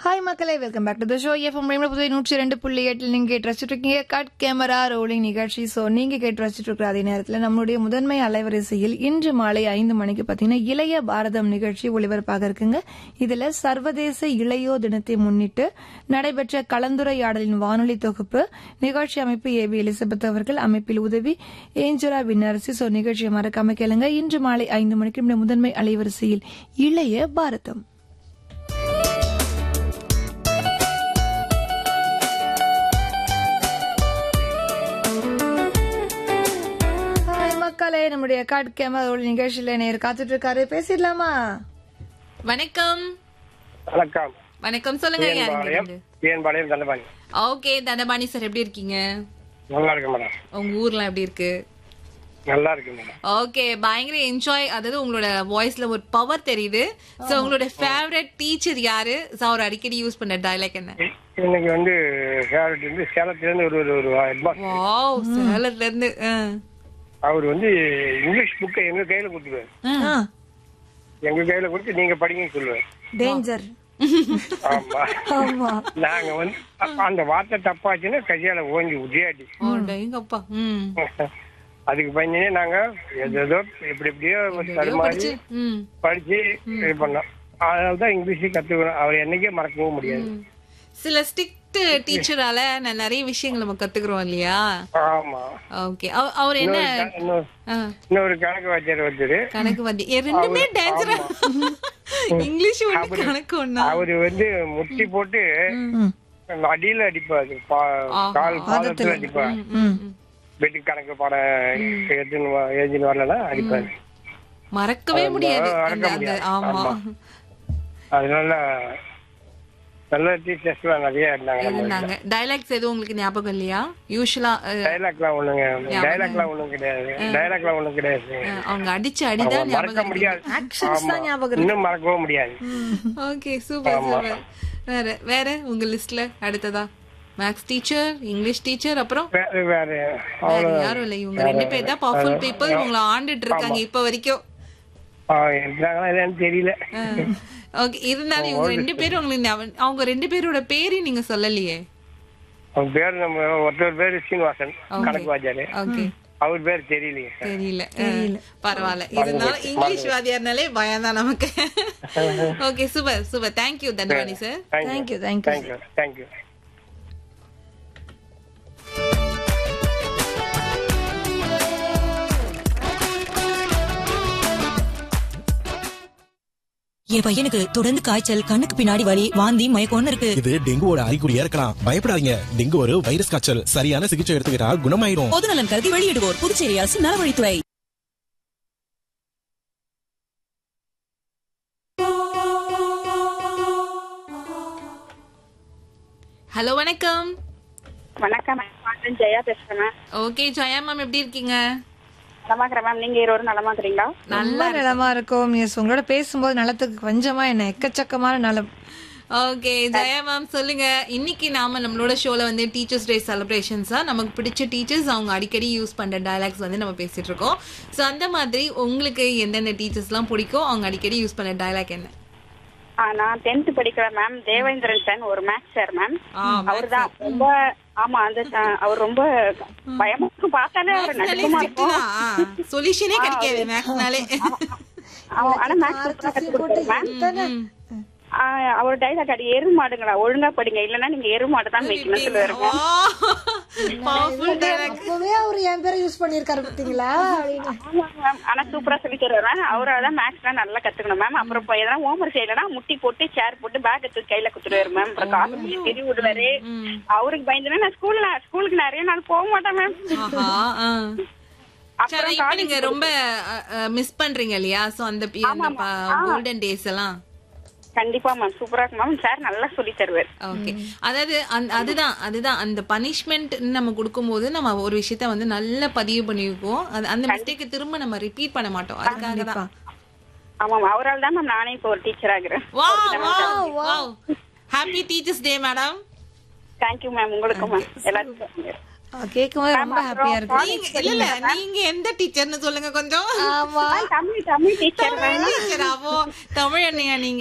Hi மக்களே welcome back to the show FM ரேம்ல புதுவை நூற்றி ரெண்டு புள்ளி எட்டில் நீங்க கேட்டு ரசிச்சுட்டு இருக்கீங்க கட் கேமரா ரோலிங் நிகழ்ச்சி ஸோ நீங்க கேட்டு ரசிச்சுட்டு இருக்கிற அதே நேரத்தில் நம்மளுடைய முதன்மை அலைவரிசையில் இன்று மாலை ஐந்து மணிக்கு பார்த்தீங்கன்னா இளைய பாரதம் நிகழ்ச்சி ஒளிபரப்பாக இருக்குங்க இதுல சர்வதேச இளையோர் தினத்தை முன்னிட்டு நடைபெற்ற கலந்துரையாடலின் வானொலி தொகுப்பு நிகழ்ச்சி அமைப்பு ஏ பி எலிசபெத் அவர்கள் அமைப்பில் உதவி ஏஞ்சலா விண்ணரசி ஸோ நிகழ்ச்சியை மறக்காம கேளுங்க இன்று மாலை ஐந்து மணிக்கு நம்முடைய முதன்மை அலைவரிசையில் இளைய பாரதம் ஹாய் மக்களே நம்முடைய காட் கேமரா நிகழ்ச்சியில நேர் காத்துட்டு இருக்காரு பேசிடலாமா வணக்கம் வணக்கம் வணக்கம் சொல்லுங்க Palayam TN Palayam Thandapani okay Thandapani sir எப்படி இருக்கீங்க நல்லா இருக்கு மேடம் உங்க ஊர்லாம் எப்படி இருக்கு நல்லா இருக்கு மேடம் ஓகே பயங்கர என்ஜாய் அதாவது உங்களோட வாய்ஸ்ல ஒரு பவர் தெரியுது சோ உங்களோட ஃபேவரட் டீச்சர் யாரு So, அவர் அடிக்கடி யூஸ் பண்ண டயலாக் என்ன இ- இன்னைக்கு வந்து ஃபேவரட் வந்து சேலத்துல இருந்து ஒரு ஒரு ஒரு ஹெட்மாஸ்டர் வாவ் சேலத்துல இருந்து ஆ. அவர் வந்து இங்கிலீஷ் புக்கை எங்க கையில கொடுத்துருவாரு எங்க கையில கொடுத்து நீங்க படிங்கன்னு சொல்லுவாரு டேஞ்சர் ஆமா ஆமா நாங்க வந்து அ- அந்த வார்த்தை தப்பாச்சுன்னா கையால ஓங்கி உதியாட்டி ஓ டேங்கப்பா ம் அதுக்கு பயந்தே நாங்க ஏதோ எப்படி எப்படியோ தடுமாறி படிச்சு ம் படிச்சு இது பண்ணோம் அதனாலதான் இங்கிலீஷ் கத்துக்கணும் அவர் என்னைக்கே மறக்கவும் முடியாது சில ஸ்ட்ரிக்ட் டீச்சரால நான் நிறைய விஷயங்கள் நம்ம கத்துக்கிறோம் இல்லையா ஆமா ஓகே அவர் என்ன இன்னொரு க- இன்னொரு- ஆ, இன்னொரு கணக்கு வாத்தியார் ஒருத்தர் கணக்கு வந்து ஏ, ரெண்டுமே டேஞ்சரா இங்கிலீஷ் ஒண்ணு கணக்கு ஒண்ணா அவரு வந்து முட்டி போட்டு அடியில அடிப்பாரு பா- கால் பாதத்துல அடிப்பாரு வெட்டி கணக்கு பாடம் எடுத்துன்னு வா- எழுதின்னு வரலன்னா அடிப்பாரு மறக்கவே முடியாது மறக்க அந்த அந்த முடியாது. ஆமா அதனால நல்ல டீச்சர்ஸ் எல்லாம் நிறைய இருந்தாங்க நம்ம இருந்தாங்க டைலாக்ஸ் எதுவும் உங்களுக்கு ஞாபகம் இல்லையா யூஸ்வலா டைலாக்லாம் ஒண்ணுங்க டைலாக்லாம் ஒண்ணும் கிடையாது டைலாக்லாம் ஒண்ணும் கிடையாது அவங்க அடிச்ச அடிதான் மறக்க ஞாபகம் முடியாது ஆக்ஷன்ஸ் தான் ஞாபகம் இன்னும் மறக்கவும் முடியாது ஓகே சூப்பர் சூப்பர் வேற வேற உங்க லிஸ்ட்ல அடுத்ததா மேக்ஸ் டீச்சர் இங்கிலீஷ் டீச்சர் அப்புறம் வேற வேற வேற அவ்வளவு யாரும் இல்ல இவங்க ரெண்டு பேர் தான் பவர்ஃபுல் பீப்புள் உங்களை ஆண்டுட்டு இருக்காங்க இப்ப வரைக்கும் ஆ, இருக்கிறாங்களா என்னன்னு தெரியல ஓகே இருந்தாலும் இவங்க ரெண்டு பேரும் உங்களுக்கு ஞாபகம்- அவங்க ரெண்டு பேரோட பேரையும் நீங்க சொல்லலையே அவங்க பேர் நம்ம ஒருத்தர் பேரு சீனிவாசன் கணக்கு வாத்தியாரு ஓகே அவர் பேர் தெரியலையே தெரியல தெரியல பரவாயில்ல இருந்தாலும் இங்கிலீஷ் வாதியார்னாலே பயம் தான் நமக்கு okay super super thank you Thandapani sir thank you thank you thank you thank you என் பையனுக்கு தொடர்ந்து காய்ச்சல் கண்ணுக்கு பின்னாடி வலி வாந்தி மயக்கம்னு இருக்கு இது டெங்குவோட அறிகுறியா இருக்கலாம் பயப்படாதீங்க டெங்கு ஒரு வைரஸ் காய்ச்சல் சரியான சிகிச்சை எடுத்துக்கிட்டா குணமாயிரும் பொது நலன் கருதி வெளியிடுவோர் புதுச்சேரி அரசு நலவழித்துறை ஹலோ வணக்கம் வணக்கம் மேம் நான் ஜெயா பேசுறேன் மேம் ஓகே ஜெயா மேம் எப்படி இருக்கீங்க நலமாக்குறேன் மேம் நீங்க இருவரும் நலமாக்குறீங்களா ரொம்ப நலமா இருக்கும் எஸ் உங்களோட பேசும்போது நலத்துக்கு கொஞ்சமா என்ன எக்கச்சக்கமான நலம் ஓகே ஜெயா மேம் சொல்லுங்க இன்னைக்கு நாம நம்மளோட ஷோல வந்து டீச்சர்ஸ் டே செலிப்ரேஷன்ஸா நமக்கு பிடிச்ச டீச்சர்ஸ் அவங்க அடிக்கடி யூஸ் பண்ற டயலாக்ஸ் வந்து நம்ம பேசிட்டு இருக்கோம் ஸோ அந்த மாதிரி உங்களுக்கு எந்தெந்த டீச்சர்ஸ்லாம் பிடிக்கும் அவங்க அடிக்கடி யூஸ் பண்ண டயலாக் என்ன ஆ, நான் டென்த் படிக்கிறேன் மேம் தேவேந்திரன் சார் ஒரு மேக்ஸ் சார் மேம் ஆ, அவர்தான் ரொம்ப ஆமா அந்த ச- அவர் ரொம்ப பயமா இருக்கும் பார்த்தாலே அவர் நடுக்கமா இருக்கும் சொல்யூஷனே கிடைக்காது மேக்ஸ்னாலே அவ- ஆனா மேக்ஸ் கத்து கொடுத்தாரு மேம் ஆ, அவர் டைலாக் அடி எரு மாடுங்களா ஒழுங்கா படிங்க இல்லன்னா நீங்க எரு மாடு தான் வைக்கணும் சொல்லுவாரு பவர்ஃபுல் டயலாக் அப்பவே அவர் என் பேரை யூஸ் பண்ணிருக்காரு பாத்தீங்களா அப்படின்னு ஆமா மேம் ஆனா சூப்பரா சொல்லி தருவாரு மேம் அவரால தான் மேக்ஸ்லாம் நல்லா கத்துக்கணும் மேம் அப்புறம் இப்போ எதனா ஹோம்ஒர்க் செய்யலன்னா முட்டி போட்டு சேர் போட்டு பேக் எடுத்து கையில குத்துருவாரு மேம் அப்புறம் காசு தெரிய விடுவாரு அவருக்கு பயந்துனா நான் ஸ்கூல்ல ஸ்கூலுக்கு நிறைய நாள் போக மாட்டேன் மேம் ஆஹா ஆ. சரி அப்புறம் இப்ப நீங்க ரொம்ப மிஸ் பண்றீங்க இல்லையா சோ அந்த பி- அந்த கோல்டன் டேஸ் எல்லாம் கண்டிப்பா மேம் சூப்பரா இருக்கு மேம் சார் நல்லா சொல்லி தருவாரு ஓகே அதாவது அந்த- அதுதான் அதுதான் அந்த பனிஷ்மெண்ட் நம்ம கொடுக்கும்போது நம்ம ஒரு விஷயத்த வந்து நல்லா பதிவு பண்ணிருக்கோம் அது அந்த மிஸ்டேக்கை திரும்ப நம்ம ரிப்பீட் பண்ண மாட்டோம் அதுக்காக தான் ஆமா மேம் அவரால் தான் மேம் நானே இப்போ ஒரு டீச்சர் ஆகுறேன் wow wow wow happy teachers day madam thank you ma'am உங்களுக்கும் மேம் எல்லாருக்கும் கேட்கும்போது ரொம்ப ஹாப்பியா இருக்கு நீங்க இல்ல இல்ல நீங்க எந்த டீச்சர்னு சொல்லுங்க கொஞ்சம் ஆமா Tamil Tamil teacher ma'am teacher அப்போ தமிழ் அண்ணையா நீங்க